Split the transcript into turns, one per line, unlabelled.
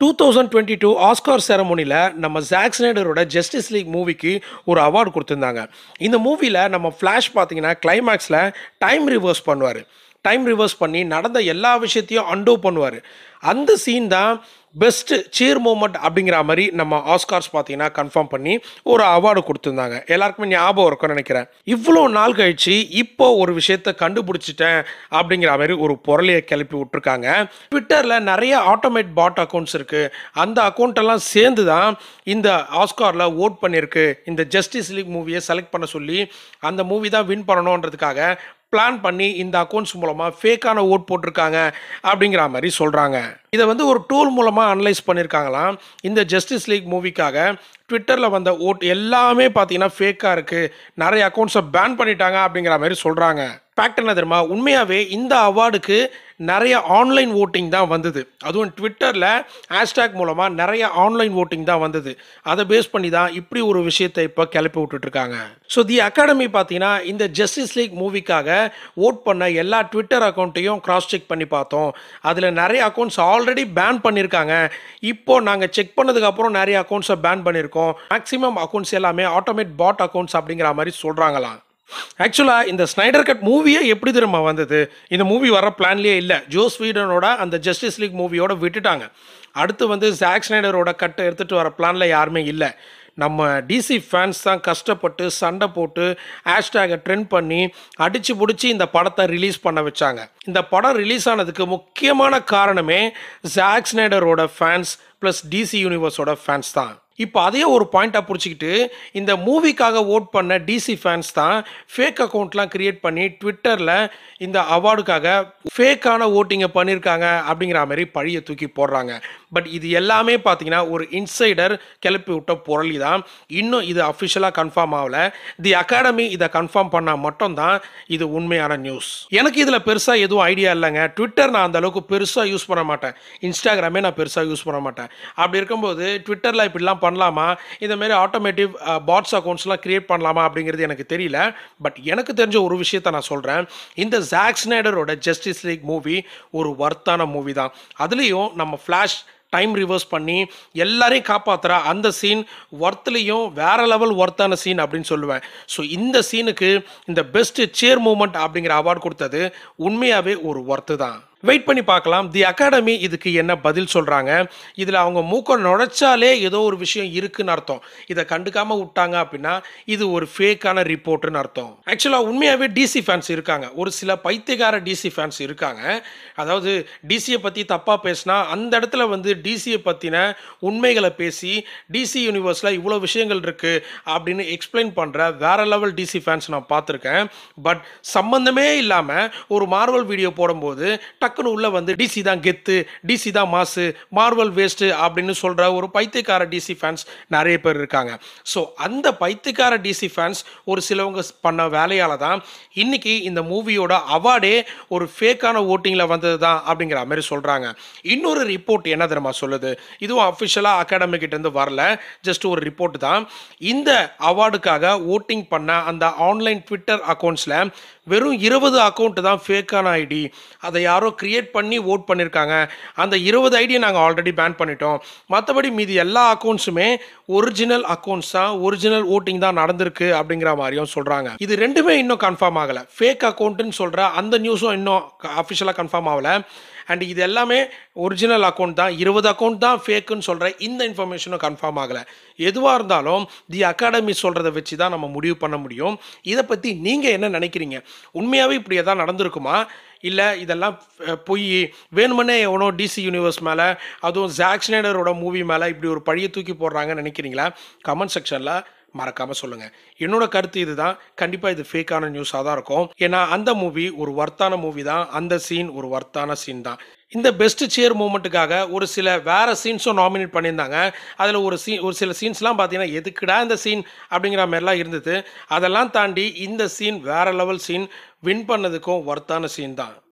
two thousand twenty two Oscar செரமோனியில் நம்ம Zack ஸ்னைடரோட ஜஸ்டிஸ் லீக் மூவிக்கு ஒரு அவார்டு கொடுத்துருந்தாங்க இந்த மூவியில் நம்ம ஃப்ளாஷ் பார்த்தீங்கன்னா கிளைமேக்ஸில் டைம் ரிவர்ஸ் பண்ணுவார் டைம் ரிவர்ஸ் பண்ணி நடந்த எல்லா விஷயத்தையும் அண்டோ பண்ணுவார் அந்த சீன் தான் பெஸ்ட் சீர் மூமெண்ட் அப்படிங்கிற மாதிரி நம்ம ஆஸ்கார்ஸ் பார்த்தீங்கன்னா கன்ஃபார்ம் பண்ணி ஒரு அவார்டு கொடுத்துருந்தாங்க எல்லாருக்குமே ஞாபகம் இருக்கும்னு நினைக்கிறேன் இவ்வளோ நாள் கழிச்சு இப்போ ஒரு விஷயத்த கண்டுபிடிச்சிட்டேன் அப்படிங்கிற மாதிரி ஒரு பொருளையை கிளப்பி விட்டுருக்காங்க ட்விட்டரில் நிறைய ஆட்டோமேட் பாட் அக்கௌண்ட்ஸ் இருக்குது அந்த அக்கௌண்ட்டெல்லாம் சேர்ந்து தான் இந்த ஆஸ்காரில் ஓட் பண்ணியிருக்கு இந்த ஜஸ்டிஸ் லீக் மூவியை செலக்ட் பண்ண சொல்லி அந்த மூவி தான் வின் பண்ணணுன்றதுக்காக பிளான் பண்ணி இந்த அக்கௌண்ட்ஸ் மூலமாக ஃபேக்கான ஓட் போட்டிருக்காங்க அப்படிங்கிற மாதிரி சொல்கிறாங்க இதை வந்து ஒரு டூல் மூலமாக அனலைஸ் பண்ணியிருக்காங்களாம் இந்த ஜஸ்டிஸ் லீக் மூவிக்காக ட்விட்டரில் வந்த ஓட் எல்லாமே பார்த்தீங்கன்னா ஃபேக்காக இருக்குது நிறைய அக்கௌண்ட்ஸை பேன் பண்ணிட்டாங்க அப்படிங்கிற மாதிரி சொல்கிறாங்க ஃபேக்ட் என்ன தெரியுமா உண்மையாகவே இந்த அவார்டுக்கு நிறைய ஆன்லைன் ஓட்டிங் தான் வந்தது அதுவும் ட்விட்டரில் ஹேஷ்டேக் மூலமாக நிறைய ஆன்லைன் ஓட்டிங் தான் வந்தது அதை பேஸ் பண்ணி தான் இப்படி ஒரு விஷயத்தை இப்போ கிளப்பி விட்டுட்ருக்காங்க ஸோ தி அகாடமி பார்த்தீங்கன்னா இந்த ஜஸ்டிஸ் லீக் மூவிக்காக ஓட் பண்ண எல்லா ட்விட்டர் அக்கௌண்ட்டையும் கிராஸ் செக் பண்ணி பார்த்தோம் அதில் நிறைய அக்கௌண்ட்ஸ் ஆல்ரெடி பேன் பண்ணியிருக்காங்க இப்போ நாங்கள் செக் பண்ணதுக்கப்புறம் நிறைய அக்கௌண்ட்ஸை பேன் பண்ணியிருக்கோம் மேக்ஸிமம் அக்கௌண்ட்ஸ் எல்லாமே ஆட்டோமேட் பாட் அக்கௌண்ட்ஸ் அப்படிங்கிற மாதிரி சொல்கிறாங்களாம் ஆக்சுவலாக இந்த ஸ்னைடர் கட் மூவியே எப்படி திரும்ப வந்தது இந்த மூவி வர பிளான்லேயே இல்லை ஜோ ஸ்வீடனோட அந்த ஜஸ்டிஸ் லீக் மூவியோட விட்டுட்டாங்க அடுத்து வந்து ஜாக் ஸ்னைடரோட கட்டை எடுத்துகிட்டு வர பிளானில் யாருமே இல்லை நம்ம டிசி ஃபேன்ஸ் தான் கஷ்டப்பட்டு சண்டை போட்டு ஹேஷ்டேகை ட்ரெண்ட் பண்ணி அடித்து பிடிச்சி இந்த படத்தை ரிலீஸ் பண்ண வச்சாங்க இந்த படம் ரிலீஸ் ஆனதுக்கு முக்கியமான காரணமே ஜாக் ஸ்னைடரோட ஃபேன்ஸ் ப்ளஸ் டிசி யூனிவர்ஸோட ஃபேன்ஸ் தான் இப்போ அதே ஒரு பாயிண்ட்டாக பிடிச்சிக்கிட்டு இந்த மூவிக்காக ஓட் பண்ண டிசி ஃபேன்ஸ் தான் ஃபேக் அக்கௌண்ட்லாம் க்ரியேட் பண்ணி ட்விட்டரில் இந்த அவார்டுக்காக ஃபேக்கான ஓட்டிங்கை பண்ணியிருக்காங்க அப்படிங்கிற மாதிரி பழியை தூக்கி போடுறாங்க பட் இது எல்லாமே பார்த்தீங்கன்னா ஒரு இன்சைடர் கிளப்பி விட்ட பொருளி தான் இன்னும் இது அஃபிஷியலாக கன்ஃபார்ம் ஆகல தி அகாடமி இதை கன்ஃபார்ம் பண்ணால் மட்டும்தான் இது உண்மையான நியூஸ் எனக்கு இதில் பெருசாக எதுவும் ஐடியா இல்லைங்க ட்விட்டர் நான் அந்த அளவுக்கு பெருசாக யூஸ் பண்ண மாட்டேன் இன்ஸ்டாகிராமே நான் பெருசாக யூஸ் பண்ண மாட்டேன் அப்படி இருக்கும்போது ட்விட்டரில் இப்படிலாம் பண்ணலாமா இந்த மாதிரி ஆட்டோமேட்டிவ் பாட்ஸ் அக்கௌண்ட்ஸ்லாம் க்ரியேட் பண்ணலாமா அப்படிங்கிறது எனக்கு தெரியல பட் எனக்கு தெரிஞ்ச ஒரு விஷயத்த நான் சொல்கிறேன் இந்த ஜாக் ஸ்னைடரோட ஜஸ்டிஸ் லீக் மூவி ஒரு வர்த்தான மூவி தான் அதுலேயும் நம்ம ஃப்ளாஷ் டைம் ரிவர்ஸ் பண்ணி எல்லாரையும் காப்பாற்றுற அந்த சீன் ஒர்த்லேயும் வேற லெவல் ஒர்த்தான சீன் அப்படின்னு சொல்லுவேன் ஸோ இந்த சீனுக்கு இந்த பெஸ்ட் சேர் மூமெண்ட் அப்படிங்கிற அவார்டு கொடுத்தது உண்மையாகவே ஒரு ஒர்த்து தான் வெயிட் பண்ணி பார்க்கலாம் தி அகாடமி இதுக்கு என்ன பதில் சொல்கிறாங்க இதில் அவங்க மூக்க நுழைச்சாலே ஏதோ ஒரு விஷயம் இருக்குன்னு அர்த்தம் இதை கண்டுக்காமல் விட்டாங்க அப்படின்னா இது ஒரு ஃபேக்கான ரிப்போர்ட்டுன்னு அர்த்தம் ஆக்சுவலாக உண்மையாகவே டிசி ஃபேன்ஸ் இருக்காங்க ஒரு சில பைத்தியகார டிசி ஃபேன்ஸ் இருக்காங்க அதாவது டிசியை பற்றி தப்பாக பேசினா அந்த இடத்துல வந்து டிசியை பற்றின உண்மைகளை பேசி டிசி யூனிவர்ஸில் இவ்வளோ விஷயங்கள் இருக்குது அப்படின்னு எக்ஸ்பிளைன் பண்ணுற வேற லெவல் டிசி ஃபேன்ஸ் நான் பார்த்துருக்கேன் பட் சம்மந்தமே இல்லாமல் ஒரு மார்வல் வீடியோ போடும்போது டக்குன்னு உள்ளே வந்து டிசி தான் கெத்து டிசி தான் மாசு மார்வல் வேஸ்ட்டு அப்படின்னு சொல்கிற ஒரு பைத்தியக்கார டிசி ஃபேன்ஸ் நிறைய பேர் இருக்காங்க ஸோ அந்த பைத்தியக்கார டிசி ஃபேன்ஸ் ஒரு சிலவங்க பண்ண வேலையால் தான் இன்னைக்கு இந்த மூவியோட அவார்டே ஒரு ஃபேக்கான ஓட்டிங்கில் வந்தது தான் அப்படிங்கிற மாதிரி சொல்கிறாங்க இன்னொரு ரிப்போர்ட் என்ன தெரியுமா சொல்லுது இதுவும் அஃபிஷியலாக அகாடமிக்கிட்டேருந்து வரல ஜஸ்ட் ஒரு ரிப்போர்ட் தான் இந்த அவார்டுக்காக ஓட்டிங் பண்ண அந்த ஆன்லைன் ட்விட்டர் அக்கௌண்ட்ஸில் வெறும் இருபது அக்கௌண்ட் தான் ஃபேக்கான ஐடி அதை யாரோ கிரியேட் பண்ணி ஓட் பண்ணியிருக்காங்க அந்த இருபது ஐடியை நாங்கள் ஆல்ரெடி பேன் பண்ணிட்டோம் மற்றபடி மீதி எல்லா அக்கௌண்ட்ஸுமே ஒரிஜினல் அக்கௌண்ட்ஸ் தான் ஒரிஜினல் ஓட்டிங் தான் நடந்திருக்கு அப்படிங்கிற மாதிரியும் சொல்கிறாங்க இது ரெண்டுமே இன்னும் கன்ஃபார்ம் ஆகலை ஃபேக் அக்கௌண்ட்டுன்னு சொல்கிற அந்த நியூஸும் இன்னும் அஃபிஷியலாக கன்ஃபார்ம் ஆகலை அண்ட் இது எல்லாமே ஒரிஜினல் அக்கௌண்ட் தான் இருபது அக்கௌண்ட் தான் ஃபேக்குன்னு சொல்கிற இந்த இன்ஃபர்மேஷனும் கன்ஃபார்ம் ஆகலை எதுவாக இருந்தாலும் தி அகாடமி சொல்கிறத வச்சு தான் நம்ம முடிவு பண்ண முடியும் இதை பற்றி நீங்கள் என்ன நினைக்கிறீங்க உண்மையாகவே இப்படி எதாவது நடந்திருக்குமா இல்லை இதெல்லாம் பொய் வேணுமனே எவனோ டிசி யூனிவர்ஸ் மேலே அதுவும் ஜாக் ஸ்னைடரோட மூவி மேலே இப்படி ஒரு பழியை தூக்கி போடுறாங்கன்னு நினைக்கிறீங்களா கமெண்ட் செக்ஷனில் மறக்காமல் சொல்லுங்கள் என்னோட கருத்து இதுதான் கண்டிப்பாக இது ஃபேக்கான நியூஸாக தான் இருக்கும் ஏன்னா அந்த மூவி ஒரு வர்த்தான மூவி தான் அந்த சீன் ஒரு வர்த்தான சீன் தான் இந்த பெஸ்ட் சேர் மூமெண்ட்டுக்காக ஒரு சில வேற சீன்ஸும் நாமினேட் பண்ணியிருந்தாங்க அதில் ஒரு சீன் ஒரு சில சீன்ஸ்லாம் பார்த்தீங்கன்னா எதுக்குடா இந்த சீன் அப்படிங்கிற மாதிரிலாம் இருந்தது அதெல்லாம் தாண்டி இந்த சீன் வேற லெவல் சீன் வின் பண்ணதுக்கும் ஒர்த்தான சீன் தான்